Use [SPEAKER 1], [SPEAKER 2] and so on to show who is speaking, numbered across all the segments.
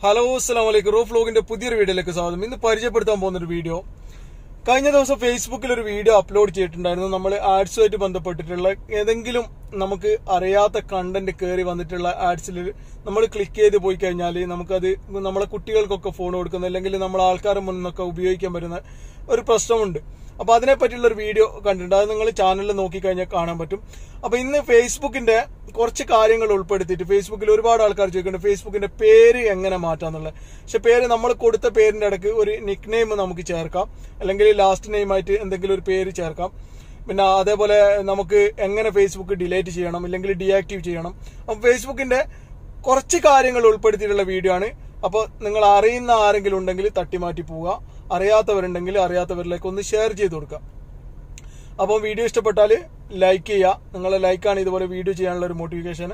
[SPEAKER 1] hello അസ്സാം വലൈക്കും roof വ്ലോഗിന്റെ പുതിയൊരു വീഡിയോയിലേക്ക് സ്വാഗതം ഇന്ന് പരിചയപ്പെടുത്താൻ പോകുന്ന ഒരു വീഡിയോ കഴിഞ്ഞ ദിവസം ഫേസ്ബുക്കിൽ ഒരു വീഡിയോ അപ്ലോഡ് ചെയ്തിട്ടുണ്ടായിരുന്നു നമ്മൾ ആഡ്സുമായിട്ട് ബന്ധപ്പെട്ടിട്ടുള്ള ഏതെങ്കിലും നമുക്ക് അറിയാത്ത കണ്ടന്റ് കയറി വന്നിട്ടുള്ള ആഡ്സിൽ നമ്മൾ ക്ലിക്ക് ചെയ്ത് പോയി കഴിഞ്ഞാൽ നമുക്കത് നമ്മളെ കുട്ടികൾക്കൊക്കെ ഫോൺ കൊടുക്കുന്ന അല്ലെങ്കിൽ നമ്മളെ ആൾക്കാരുടെ മുന്നിന്നൊക്കെ ഉപയോഗിക്കാൻ പറ്റുന്ന ഒരു പ്രശ്നമുണ്ട് അപ്പൊ അതിനെ പറ്റിയുള്ള ഒരു വീഡിയോ കണ്ടിട്ടുണ്ട് അത് നിങ്ങൾ ചാനലിൽ നോക്കിക്കഴിഞ്ഞാൽ കാണാൻ പറ്റും അപ്പൊ ഇന്ന് ഫേസ്ബുക്കിന്റെ കുറച്ച് കാര്യങ്ങൾ ഉൾപ്പെടുത്തിയിട്ട് ഫേസ്ബുക്കിൽ ഒരുപാട് ആൾക്കാർ ചോദിക്കുന്നുണ്ട് ഫേസ്ബുക്കിന്റെ പേര് എങ്ങനെ മാറ്റാന്നുള്ളത് പക്ഷെ പേര് നമ്മൾ കൊടുത്ത പേരിന്റെ ഇടയ്ക്ക് ഒരു നിക് നെയിം നമുക്ക് ചേർക്കാം അല്ലെങ്കിൽ ലാസ്റ്റ് നെയിം ആയിട്ട് എന്തെങ്കിലും ഒരു പേര് ചേർക്കാം പിന്നെ അതേപോലെ നമുക്ക് എങ്ങനെ ഫേസ്ബുക്ക് ഡിലീറ്റ് ചെയ്യണം അല്ലെങ്കിൽ ഡീആക്റ്റീവ് ചെയ്യണം അപ്പൊ ഫേസ്ബുക്കിന്റെ കുറച്ച് കാര്യങ്ങൾ ഉൾപ്പെടുത്തിയിട്ടുള്ള വീഡിയോ ആണ് അപ്പോൾ നിങ്ങൾ അറിയുന്ന ആരെങ്കിലും ഉണ്ടെങ്കിൽ തട്ടിമാറ്റി പോവുക അറിയാത്തവരുണ്ടെങ്കിൽ അറിയാത്തവരിലേക്ക് ഒന്ന് ഷെയർ ചെയ്ത് കൊടുക്കുക അപ്പോൾ വീഡിയോ ഇഷ്ടപ്പെട്ടാൽ ലൈക്ക് ചെയ്യുക നിങ്ങളെ ലൈക്കാണ് ഇതുപോലെ വീഡിയോ ചെയ്യാനുള്ള ഒരു മോട്ടിവേഷൻ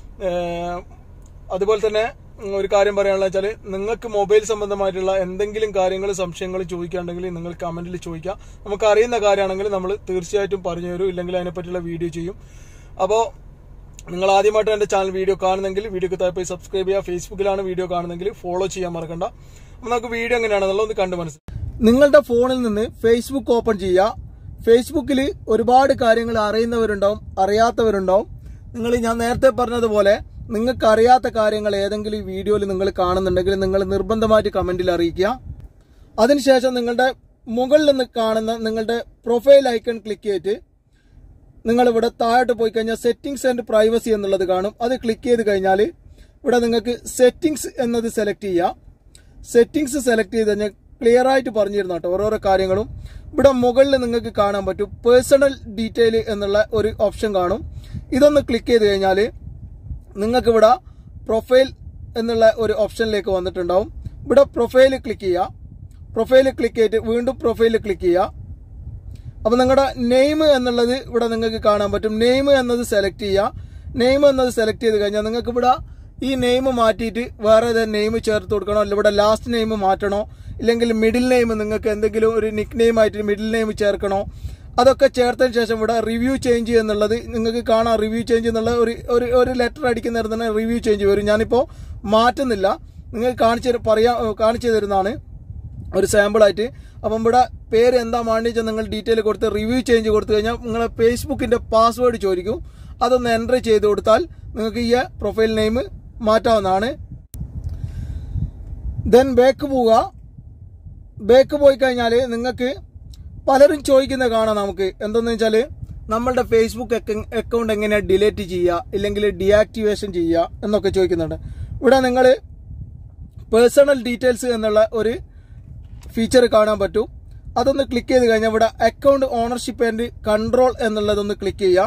[SPEAKER 1] അതുപോലെ തന്നെ ഒരു കാര്യം പറയാനുള്ള വെച്ചാൽ നിങ്ങൾക്ക് മൊബൈൽ സംബന്ധമായിട്ടുള്ള എന്തെങ്കിലും കാര്യങ്ങൾ സംശയങ്ങൾ ചോദിക്കുകയാണെങ്കിൽ നിങ്ങൾ കമന്റിൽ ചോദിക്കുക നമുക്ക് അറിയുന്ന കാര്യമാണെങ്കിൽ നമ്മൾ തീർച്ചയായിട്ടും പറഞ്ഞു തരും ഇല്ലെങ്കിൽ അതിനെപ്പറ്റിയുള്ള വീഡിയോ ചെയ്യും അപ്പോൾ നിങ്ങൾ ആദ്യമായിട്ട് എന്റെ ചാനൽ വീഡിയോ കാണുന്നെങ്കിൽ വീഡിയോക്ക് താഴെ പോയി സബ്സ്ക്രൈബ് ചെയ്യുക ഫേസ്ബുക്കിലാണ് വീഡിയോ കാണുന്നെങ്കിൽ ഫോളോ ചെയ്യാൻ മറക്കണ്ട അപ്പോൾ നമുക്ക് വീഡിയോ എങ്ങനെയാണെന്നുള്ളത് ഒന്ന് കണ്ടു മനസ്സിലാക്കാം നിങ്ങളുടെ ഫോണിൽ നിന്ന് ഫേസ്ബുക്ക് ഓപ്പൺ ചെയ്യുക ഫേസ്ബുക്കിൽ ഒരുപാട് കാര്യങ്ങൾ അറിയുന്നവരുണ്ടാവും അറിയാത്തവരുണ്ടാവും നിങ്ങൾ ഞാൻ നേരത്തെ പറഞ്ഞതുപോലെ നിങ്ങൾക്ക് അറിയാത്ത കാര്യങ്ങൾ ഏതെങ്കിലും ഈ വീഡിയോയിൽ നിങ്ങൾ കാണുന്നുണ്ടെങ്കിൽ നിങ്ങൾ നിർബന്ധമായിട്ട് കമന്റിൽ അറിയിക്കുക അതിനുശേഷം നിങ്ങളുടെ മുകളിൽ നിന്ന് കാണുന്ന നിങ്ങളുടെ പ്രൊഫൈൽ ഐക്കൺ ക്ലിക്ക് ചെയ്തിട്ട് നിങ്ങൾ ഇവിടെ താഴോട്ട് പോയി കഴിഞ്ഞാൽ സെറ്റിംഗ്സ് ആൻഡ് പ്രൈവസി എന്നുള്ളത് കാണും അത് ക്ലിക്ക് ചെയ്ത് കഴിഞ്ഞാൽ ഇവിടെ നിങ്ങൾക്ക് സെറ്റിംഗ്സ് എന്നത് സെലക്ട് ചെയ്യാം സെറ്റിംഗ്സ് സെലക്ട് ചെയ്ത് കഴിഞ്ഞാൽ ക്ലിയർ ആയിട്ട് പറഞ്ഞിരുന്നു കേട്ടോ ഓരോരോ കാര്യങ്ങളും ഇവിടെ മുകളിൽ നിങ്ങൾക്ക് കാണാൻ പറ്റും പേഴ്സണൽ ഡീറ്റെയിൽ എന്നുള്ള ഒരു ഓപ്ഷൻ കാണും ഇതൊന്ന് ക്ലിക്ക് ചെയ്ത് കഴിഞ്ഞാൽ നിങ്ങൾക്ക് ഇവിടെ പ്രൊഫൈൽ എന്നുള്ള ഒരു ഓപ്ഷനിലേക്ക് വന്നിട്ടുണ്ടാവും ഇവിടെ പ്രൊഫൈൽ ക്ലിക്ക് ചെയ്യുക പ്രൊഫൈൽ ക്ലിക്ക് ചെയ്തിട്ട് വീണ്ടും പ്രൊഫൈൽ ക്ലിക്ക് ചെയ്യുക അപ്പൊ നിങ്ങളുടെ നെയിം എന്നുള്ളത് ഇവിടെ നിങ്ങൾക്ക് കാണാൻ പറ്റും നെയിം എന്നത് സെലക്ട് ചെയ്യുക നെയിം എന്നത് സെലക്ട് ചെയ്ത് കഴിഞ്ഞാൽ നിങ്ങൾക്ക് ഇവിടെ ഈ നെയിം മാറ്റിയിട്ട് വേറെ ഏതെങ്കിലും നെയിം ചേർത്ത് കൊടുക്കണോ അല്ല ഇവിടെ ലാസ്റ്റ് നെയിം മാറ്റണോ ഇല്ലെങ്കിൽ മിഡിൽ നെയിം നിങ്ങൾക്ക് എന്തെങ്കിലും ഒരു നിക് നെയിം ആയിട്ട് മിഡിൽ നെയിം ചേർക്കണോ അതൊക്കെ ചേർത്തതിന് ശേഷം ഇവിടെ റിവ്യൂ ചേഞ്ച് എന്നുള്ളത് നിങ്ങൾക്ക് കാണാം റിവ്യൂ ചേഞ്ച് എന്നുള്ള ഒരു ഒരു ഒരു ലെറ്റർ അടിക്കുന്ന തന്നെ റിവ്യൂ ചേഞ്ച് വരും ഞാനിപ്പോൾ മാറ്റുന്നില്ല നിങ്ങൾ കാണിച്ചു പറയാ കാണിച്ചു തരുന്നതാണ് ഒരു സാമ്പിൾ ആയിട്ട് അപ്പം ഇവിടെ പേര് എന്താ വേണ്ടിച്ചാൽ നിങ്ങൾ ഡീറ്റെയിൽ കൊടുത്ത് റിവ്യൂ ചേഞ്ച് കൊടുത്തു കഴിഞ്ഞാൽ നിങ്ങളെ ഫേസ്ബുക്കിന്റെ പാസ്വേഡ് ചോദിക്കും അതൊന്ന് എൻട്രി ചെയ്ത് കൊടുത്താൽ നിങ്ങൾക്ക് ഈ പ്രൊഫൈൽ നെയിം മാറ്റാവുന്നതാണ് ദെൻ ബാക്ക് പോവുക ബാക്ക് പോയി കഴിഞ്ഞാൽ നിങ്ങൾക്ക് പലരും ചോദിക്കുന്ന കാണാം നമുക്ക് എന്തെന്ന് വെച്ചാൽ നമ്മളുടെ ഫേസ്ബുക്ക് അക്കൗണ്ട് എങ്ങനെയാണ് ഡിലീറ്റ് ചെയ്യുക ഇല്ലെങ്കിൽ ഡീആക്ടിവേഷൻ ചെയ്യുക എന്നൊക്കെ ചോദിക്കുന്നുണ്ട് ഇവിടെ നിങ്ങൾ പേഴ്സണൽ ഡീറ്റെയിൽസ് എന്നുള്ള ഒരു ഫീച്ചർ കാണാൻ പറ്റും അതൊന്ന് ക്ലിക്ക് ചെയ്ത് കഴിഞ്ഞാൽ ഇവിടെ അക്കൗണ്ട് ഓണർഷിപ്പ് ആൻഡ് കൺട്രോൾ എന്നുള്ളതൊന്ന് ക്ലിക്ക് ചെയ്യുക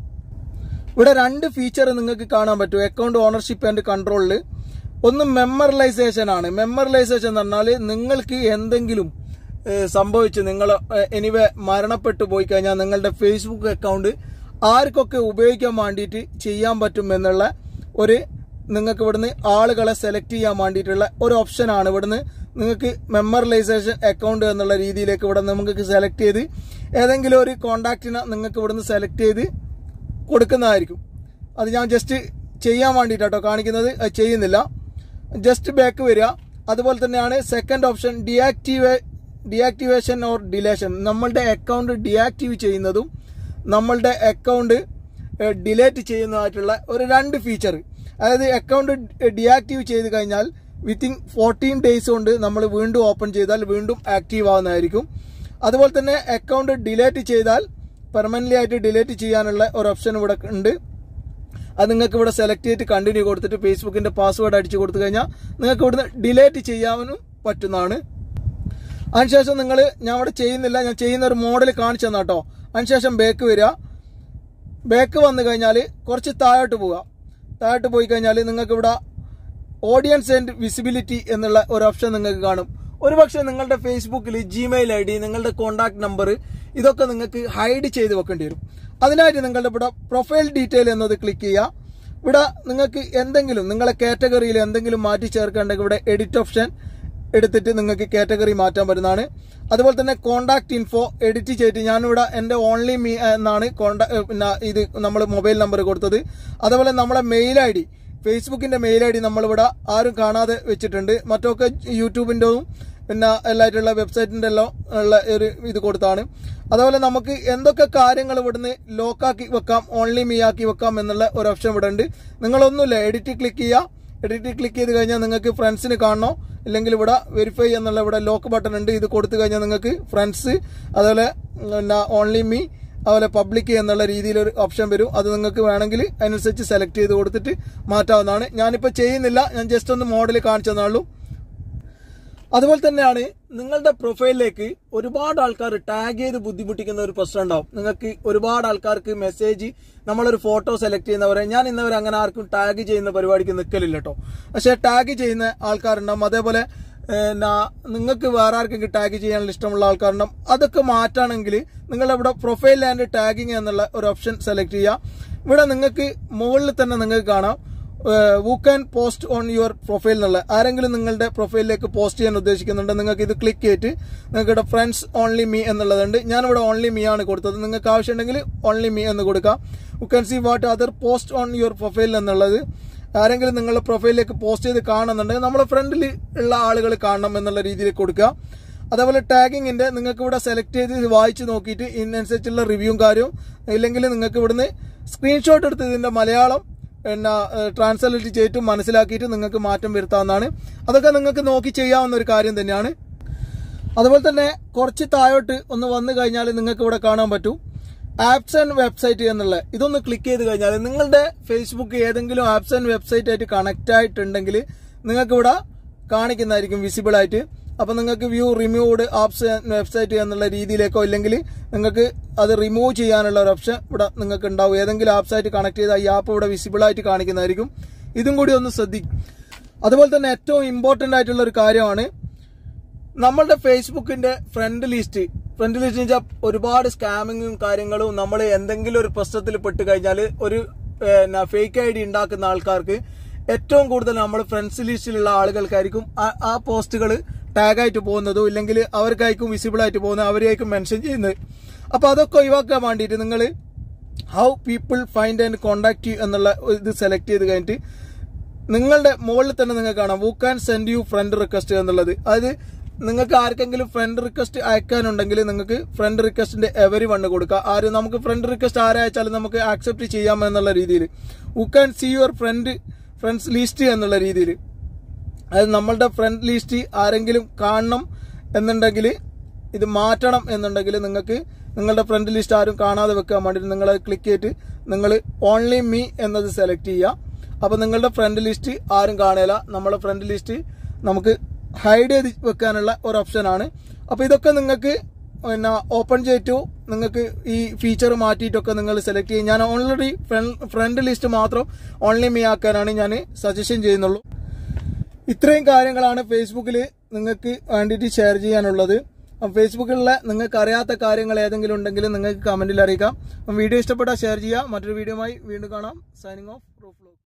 [SPEAKER 1] ഇവിടെ രണ്ട് ഫീച്ചർ നിങ്ങൾക്ക് കാണാൻ പറ്റും അക്കൗണ്ട് ഓണർഷിപ്പ് ആൻഡ് കൺട്രോളിൽ ഒന്ന് മെമ്മറലൈസേഷൻ ആണ് മെമ്മറലൈസേഷൻ എന്ന് പറഞ്ഞാൽ നിങ്ങൾക്ക് എന്തെങ്കിലും സംഭവിച്ച് നിങ്ങൾ എനിവേ മരണപ്പെട്ടു പോയി കഴിഞ്ഞാൽ നിങ്ങളുടെ ഫേസ്ബുക്ക് അക്കൗണ്ട് ആർക്കൊക്കെ ഉപയോഗിക്കാൻ വേണ്ടിയിട്ട് ചെയ്യാൻ പറ്റും എന്നുള്ള ഒരു നിങ്ങൾക്ക് ഇവിടുന്ന് ആളുകളെ സെലക്ട് ചെയ്യാൻ വേണ്ടിയിട്ടുള്ള ഒരു ഓപ്ഷനാണ് ഇവിടുന്ന് നിങ്ങൾക്ക് മെമ്മറലൈസേഷൻ അക്കൗണ്ട് എന്നുള്ള രീതിയിലേക്ക് ഇവിടെ നമുക്ക് സെലക്ട് ചെയ്ത് ഏതെങ്കിലും ഒരു കോണ്ടാക്റ്റിനെ നിങ്ങൾക്ക് ഇവിടുന്ന് സെലക്ട് ചെയ്ത് കൊടുക്കുന്നതായിരിക്കും അത് ഞാൻ ജസ്റ്റ് ചെയ്യാൻ വേണ്ടിയിട്ടോ കാണിക്കുന്നത് അത് ചെയ്യുന്നില്ല ജസ്റ്റ് ബാക്ക് വരിക അതുപോലെ തന്നെയാണ് second option deactivate deactivation or deletion നമ്മളുടെ അക്കൗണ്ട് ഡിയാക്റ്റീവ് ചെയ്യുന്നതും നമ്മളുടെ അക്കൗണ്ട് ഡിലേറ്റ് ചെയ്യുന്നതായിട്ടുള്ള ഒരു രണ്ട് ഫീച്ചർ അതായത് അക്കൗണ്ട് ഡിയാക്റ്റീവ് ചെയ്ത് കഴിഞ്ഞാൽ വിത്തിൻ ഫോർട്ടീൻ ഡേയ്സ് കൊണ്ട് നമ്മൾ വീണ്ടും ഓപ്പൺ ചെയ്താൽ വീണ്ടും ആക്റ്റീവ് ആവുന്നതായിരിക്കും അതുപോലെ തന്നെ അക്കൗണ്ട് ഡിലേറ്റ് ചെയ്താൽ പെർമനന്റ് ആയിട്ട് ഡിലേറ്റ് ചെയ്യാനുള്ള ഒരു ഓപ്ഷൻ ഇവിടെ ഉണ്ട് അത് നിങ്ങൾക്ക് ഇവിടെ സെലക്ട് ചെയ്തിട്ട് കണ്ടിന്യൂ കൊടുത്തിട്ട് ഫേസ്ബുക്കിന്റെ പാസ്വേഡ് അടിച്ചു കൊടുത്തു കഴിഞ്ഞാൽ നിങ്ങൾക്ക് ഇവിടുന്ന് ഡിലേറ്റ് ചെയ്യാനും പറ്റുന്നതാണ് അതിനുശേഷം നിങ്ങൾ ഞാൻ ഇവിടെ ചെയ്യുന്നില്ല ഞാൻ ചെയ്യുന്ന ഒരു മോഡൽ കാണിച്ചു തന്നാട്ടോ അതിനുശേഷം ബേക്ക് വരിക ബേക്ക് വന്നു കഴിഞ്ഞാൽ കുറച്ച് താഴോട്ട് പോവുക താഴോട്ട് പോയി കഴിഞ്ഞാൽ നിങ്ങൾക്ക് ഇവിടെ ഓഡിയൻസ് ആൻഡ് വിസിബിലിറ്റി എന്നുള്ള ഒരു ഓപ്ഷൻ നിങ്ങൾക്ക് കാണും ഒരുപക്ഷെ നിങ്ങളുടെ ഫേസ്ബുക്കിൽ ജിമെയിൽ ഐ ഡി നിങ്ങളുടെ കോൺടാക്ട് നമ്പർ ഇതൊക്കെ നിങ്ങൾക്ക് ഹൈഡ് ചെയ്ത് വെക്കേണ്ടി വരും അതിനായിട്ട് നിങ്ങളുടെ ഇവിടെ പ്രൊഫൈൽ ഡീറ്റെയിൽ എന്നത് ക്ലിക്ക് ചെയ്യുക ഇവിടെ നിങ്ങൾക്ക് എന്തെങ്കിലും നിങ്ങളെ കാറ്റഗറിയിൽ എന്തെങ്കിലും മാറ്റി ചേർക്കേണ്ടെങ്കിൽ ഇവിടെ എഡിറ്റ് ഓപ്ഷൻ എടുത്തിട്ട് നിങ്ങൾക്ക് കാറ്റഗറി മാറ്റാൻ പറ്റുന്നതാണ് അതുപോലെ തന്നെ കോണ്ടാക്ട് ഇൻഫോ എഡിറ്റ് ചെയ്തിട്ട് ഞാനിവിടെ എൻ്റെ ഓൺലി മീ എന്നാണ് കോണ്ടാ പിന്നെ ഇത് നമ്മൾ മൊബൈൽ നമ്പർ കൊടുത്തത് അതുപോലെ നമ്മളെ മെയിൽ ഐ ഡി ഫേസ്ബുക്കിന്റെ മെയിൽ ഐ ഡി നമ്മളിവിടെ ആരും കാണാതെ വെച്ചിട്ടുണ്ട് മറ്റൊക്കെ യൂട്യൂബിൻ്റെതും പിന്നെ എല്ലായിട്ടുള്ള വെബ്സൈറ്റിന്റെ എല്ലാം ഉള്ള ഒരു ഇത് കൊടുത്താണ് അതുപോലെ നമുക്ക് എന്തൊക്കെ കാര്യങ്ങൾ ഇവിടുന്ന് ലോക്കാക്കി വെക്കാം ഓൺലി മീ ആക്കി വെക്കാം എന്നുള്ള ഒരു ഓപ്ഷൻ ഇവിടെ ഉണ്ട് നിങ്ങളൊന്നുമില്ല എഡിറ്റ് ക്ലിക്ക് ചെയ്യുക എഡിറ്റ് ക്ലിക്ക് ചെയ്ത് കഴിഞ്ഞാൽ നിങ്ങൾക്ക് ഫ്രണ്ട്സിന് കാണണോ ഇല്ലെങ്കിൽ ഇവിടെ വെരിഫൈ എന്നുള്ള ഇവിടെ ലോക്ക് ബട്ടൺ ഉണ്ട് ഇത് കൊടുത്തു കഴിഞ്ഞാൽ നിങ്ങൾക്ക് ഫ്രണ്ട്സ് അതുപോലെ പിന്നെ ഓൺലി മീ അതുപോലെ പബ്ലിക് എന്നുള്ള രീതിയിൽ ഒരു ഓപ്ഷൻ വരും അത് നിങ്ങൾക്ക് വേണമെങ്കിൽ അതിനനുസരിച്ച് സെലക്ട് ചെയ്ത് കൊടുത്തിട്ട് മാറ്റാവുന്നതാണ് ഞാനിപ്പോൾ ചെയ്യുന്നില്ല ഞാൻ ജസ്റ്റ് ഒന്ന് മോഡൽ കാണിച്ചു തന്നുള്ളൂ അതുപോലെ തന്നെയാണ് നിങ്ങളുടെ പ്രൊഫൈലിലേക്ക് ഒരുപാട് ആൾക്കാർ ടാഗ് ചെയ്ത് ബുദ്ധിമുട്ടിക്കുന്ന ഒരു പ്രശ്നം ഉണ്ടാവും നിങ്ങൾക്ക് ഒരുപാട് ആൾക്കാർക്ക് മെസ്സേജ് നമ്മളൊരു ഫോട്ടോ സെലക്ട് ചെയ്യുന്നവരെ ഞാൻ ഇന്നവരെ അങ്ങനെ ആർക്കും ടാഗ് ചെയ്യുന്ന പരിപാടിക്ക് നിൽക്കലില്ല കേട്ടോ പക്ഷെ ടാഗ് ചെയ്യുന്ന ആൾക്കാരുണ്ടാവും അതേപോലെ നിങ്ങൾക്ക് വേറെ ആർക്കെങ്കിലും ടാഗ് ചെയ്യാനുള്ള ഇഷ്ടമുള്ള ആൾക്കാരുണ്ടാവും അതൊക്കെ മാറ്റാണെങ്കിൽ നിങ്ങൾ ഇവിടെ പ്രൊഫൈൽ ആൻഡ് ടാഗിങ് എന്നുള്ള ഒരു ഓപ്ഷൻ സെലക്ട് ചെയ്യുക ഇവിടെ നിങ്ങൾക്ക് മുകളിൽ തന്നെ നിങ്ങൾക്ക് കാണാം who can post on your profile എന്നുള്ള ആരെങ്കിലും നിങ്ങളുടെ പ്രൊഫൈലിലേക്ക് പോസ്റ്റ് ചെയ്യാൻ ഉദ്ദേശിക്കുന്നുണ്ട് നിങ്ങൾക്ക് ഇത് ക്ലിക്ക് ചെയ്തിട്ട് നിങ്ങൾക്ക് ഇവിടെ ഫ്രണ്ട്സ് ഓൺലി മീ എന്നുള്ളതുണ്ട് ഞാനിവിടെ ഓൺലി മീ ആണ് കൊടുത്തത് നിങ്ങൾക്ക് ആവശ്യമുണ്ടെങ്കിൽ ഓൺലി മീ എന്ന് കൊടുക്കാം you can see what other post on your profile എന്നുള്ളത് ആരെങ്കിലും നിങ്ങളുടെ പ്രൊഫൈലിലേക്ക് പോസ്റ്റ് ചെയ്ത് കാണുന്നുണ്ടെങ്കിൽ നമ്മുടെ ഫ്രണ്ടിൽ ഉള്ള ആളുകൾ കാണണം എന്നുള്ള രീതിയിൽ കൊടുക്കുക അതേപോലെ ടാഗിങ്ങിന്റെ നിങ്ങൾക്ക് ഇവിടെ സെലക്ട് ചെയ്ത് ഇത് വായിച്ച് നോക്കിയിട്ട് ഇതിനനുസരിച്ചുള്ള റിവ്യൂവും കാര്യവും ഇല്ലെങ്കിൽ നിങ്ങൾക്ക് ഇവിടുന്ന് സ്ക്രീൻഷോട്ട് എടുത്ത് ഇതിന്റെ മലയാളം പിന്നെ ട്രാൻസ്ലേറ്റ് ചെയ്തിട്ട് മനസ്സിലാക്കിയിട്ട് നിങ്ങൾക്ക് മാറ്റം വരുത്താവുന്നതാണ് അതൊക്കെ നിങ്ങൾക്ക് നോക്കി ചെയ്യാവുന്ന ഒരു കാര്യം തന്നെയാണ് അതുപോലെ തന്നെ കുറച്ച് താഴോട്ട് ഒന്ന് വന്നു കഴിഞ്ഞാൽ നിങ്ങൾക്ക് ഇവിടെ കാണാൻ പറ്റും ആപ്സ് ആൻഡ് വെബ്സൈറ്റ് എന്നുള്ള ഇതൊന്ന് ക്ലിക്ക് ചെയ്ത് കഴിഞ്ഞാൽ നിങ്ങളുടെ ഫേസ്ബുക്ക് ഏതെങ്കിലും ആപ്സ് ആൻഡ് വെബ്സൈറ്റ് ആയിട്ട് കണക്ട് ആയിട്ടുണ്ടെങ്കിൽ നിങ്ങൾക്ക് ഇവിടെ കാണിക്കുന്നതായിരിക്കും വിസിബിൾ ആയിട്ട് അപ്പൊ നിങ്ങൾക്ക് വ്യൂ റിമൂവ്ഡ് ആപ്സ് വെബ്സൈറ്റ് എന്നുള്ള രീതിയിലേക്കോ ഇല്ലെങ്കിൽ നിങ്ങൾക്ക് അത് റിമൂവ് ചെയ്യാനുള്ള ഒരു ഓപ്ഷൻ ഇവിടെ നിങ്ങൾക്ക് ഉണ്ടാവും ഏതെങ്കിലും ആപ്സ് ആയിട്ട് കണക്ട് ചെയ്ത ഈ ആപ്പ് ഇവിടെ വിസിബിൾ ആയിട്ട് കാണിക്കുന്നതായിരിക്കും ഇതും കൂടി ഒന്ന് ശ്രദ്ധിക്കും അതുപോലെ തന്നെ ഏറ്റവും ഇമ്പോർട്ടന്റ് ആയിട്ടുള്ള ഒരു കാര്യമാണ് നമ്മളുടെ ഫേസ്ബുക്കിന്റെ ഫ്രണ്ട് ലിസ്റ്റ് ഫ്രണ്ട് ലിസ്റ്റ് വെച്ചാൽ ഒരുപാട് സ്കാമിങ്ങും കാര്യങ്ങളും നമ്മൾ എന്തെങ്കിലും ഒരു പ്രശ്നത്തിൽ പെട്ട് കഴിഞ്ഞാൽ ഒരു ഫേക്ക് ഐ ഡി ഉണ്ടാക്കുന്ന ആൾക്കാർക്ക് ഏറ്റവും കൂടുതൽ നമ്മൾ ഫ്രണ്ട്സ് ലിസ്റ്റിലുള്ള ആളുകൾക്കായിരിക്കും ആ- ആ പോസ്റ്റുകൾ ടാഗായിട്ട് പോകുന്നതും ഇല്ലെങ്കിൽ അവർക്കായിരിക്കും വിസിബിൾ ആയിട്ട് പോകുന്നത് അവരെയായിരിക്കും മെൻഷൻ ചെയ്യുന്നത് അപ്പൊ അതൊക്കെ ഒഴിവാക്കാൻ വേണ്ടിയിട്ട് നിങ്ങൾ how people find and contact you എന്നുള്ള ഇത് സെലക്ട് ചെയ്ത് കഴിഞ്ഞിട്ട് നിങ്ങളുടെ മുകളിൽ തന്നെ നിങ്ങൾക്ക് കാണാം who can send you friend request എന്നുള്ളത് അതായത് നിങ്ങൾക്ക് ആർക്കെങ്കിലും ഫ്രണ്ട് റിക്വസ്റ്റ് അയക്കാനുണ്ടെങ്കിൽ നിങ്ങൾക്ക് ഫ്രണ്ട് റിക്വസ്റ്റിന്റെ എവരി വണ്ണ് കൊടുക്കുക ആര് നമുക്ക് ഫ്രണ്ട് റിക്വസ്റ്റ് ആരയച്ചാലും നമുക്ക് ആക്സെപ്റ്റ് ചെയ്യാം എന്നുള്ള രീതിയിൽ who can see your friend friends list എന്നുള്ള രീതിയിൽ അതായത് നമ്മളുടെ ഫ്രണ്ട് ലിസ്റ്റ് ആരെങ്കിലും കാണണം എന്നുണ്ടെങ്കിൽ ഇത് മാറ്റണം എന്നുണ്ടെങ്കിൽ നിങ്ങൾക്ക് നിങ്ങളുടെ ഫ്രണ്ട് ലിസ്റ്റ് ആരും കാണാതെ വെക്കാൻ വേണ്ടിയിട്ട് നിങ്ങൾ ക്ലിക്ക് ചെയ്തിട്ട് നിങ്ങൾ ഓൺലി മീ എന്നത് സെലക്ട് ചെയ്യുക അപ്പൊ നിങ്ങളുടെ ഫ്രണ്ട് ലിസ്റ്റ് ആരും കാണുകയില്ല നമ്മുടെ ഫ്രണ്ട് ലിസ്റ്റ് നമുക്ക് ഹൈഡ് ചെയ്ത് വെക്കാനുള്ള ഒരു ഓപ്ഷനാണ് അപ്പൊ ഇതൊക്കെ നിങ്ങൾക്ക് പിന്നെ ഓപ്പൺ ചെയ്തിട്ടു നിങ്ങൾക്ക് ഈ ഫീച്ചർ മാറ്റിയിട്ടൊക്കെ നിങ്ങൾ സെലക്ട് ചെയ്യും ഞാൻ ഓൾറെഡി ഫ്രണ്ട് ലിസ്റ്റ് മാത്രം ഓൺലി മീ ആക്കാനാണ് ഞാൻ സജഷൻ ചെയ്യുന്നുള്ളൂ ഇത്രയും കാര്യങ്ങളാണ് ഫേസ്ബുക്കിൽ നിങ്ങൾക്ക് വേണ്ടിയിട്ട് ഷെയർ ചെയ്യാനുള്ളത് അപ്പം ഫേസ്ബുക്കിലുള്ള നിങ്ങൾക്ക് അറിയാത്ത കാര്യങ്ങൾ ഏതെങ്കിലും ഉണ്ടെങ്കിൽ നിങ്ങൾക്ക് കമന്റിൽ അറിയിക്കാം അപ്പം വീഡിയോ ഇഷ്ടപ്പെട്ടാൽ ഷെയർ ചെയ്യുക മറ്റൊരു വീഡിയോയുമായി വീണ്ടും കാണാം സൈനിങ് ഓഫ് പ്രൂഫ്